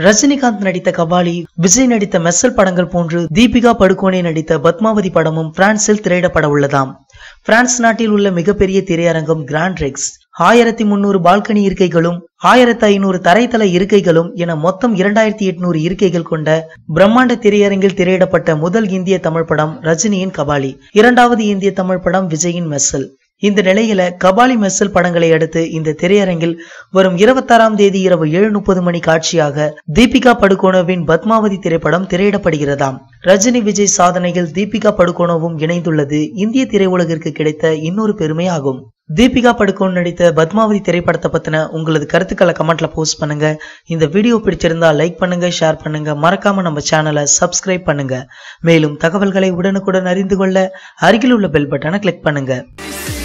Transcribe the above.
ரஜினிகாந்த் நடித்த கபாலி விஜய் நடித்த மெர்சல் படங்கள் போன்று தீபிகா படுகோனே நடித்த பத்மாவதி படமும் பிரான்சில் திரையிடப்பட உள்ளதாம் பிரான்ஸ் நாட்டில் உள்ள மிகப்பெரிய திரையரங்கம் கிராண்ட் ரெக்ஸ் ஆயிரத்தி முன்னூறு பால்கனி இருக்கைகளும் ஆயிரத்தி ஐநூறு தரைத்தள இருக்கைகளும் என மொத்தம் இரண்டாயிரத்தி எட்நூறு இருக்கைகள் கொண்ட பிரம்மாண்ட திரையரங்கில் திரையிடப்பட்ட முதல் இந்திய தமிழ் படம் ரஜினியின் கபாலி இரண்டாவது இந்திய தமிழ் படம் விஜயின் மெர்சல் இந்த நிலையில கபாலி மெர்சல் படங்களை அடுத்து இந்த திரையரங்கில் வரும் இருபத்தாறாம் தேதி இரவு ஏழு முப்பது மணி காட்சியாக தீபிகா படுகோனோவின் பத்மாவதி திரைப்படம் திரையிடப்படுகிறதாம் ரஜினி விஜய் சாதனையில் தீபிகா படுகோனோவும் இணைந்துள்ளது இந்திய திரையுலகிற்கு கிடைத்த இன்னொரு பெருமை ஆகும் தீபிகா படுகோன் நடித்த பத்மாவதி திரைப்படத்தை பத்தின உங்களது கருத்துக்களை கமெண்ட்ல போஸ்ட் பண்ணுங்க இந்த வீடியோ பிடிச்சிருந்தா லைக் பண்ணுங்க ஷேர் பண்ணுங்க மறக்காம நம்ம சேனலை சப்ஸ்கிரைப் பண்ணுங்க மேலும் தகவல்களை உடனுக்குடன் அறிந்து கொள்ள அருகில் உள்ள பெல் பட்டனை கிளிக் பண்ணுங்க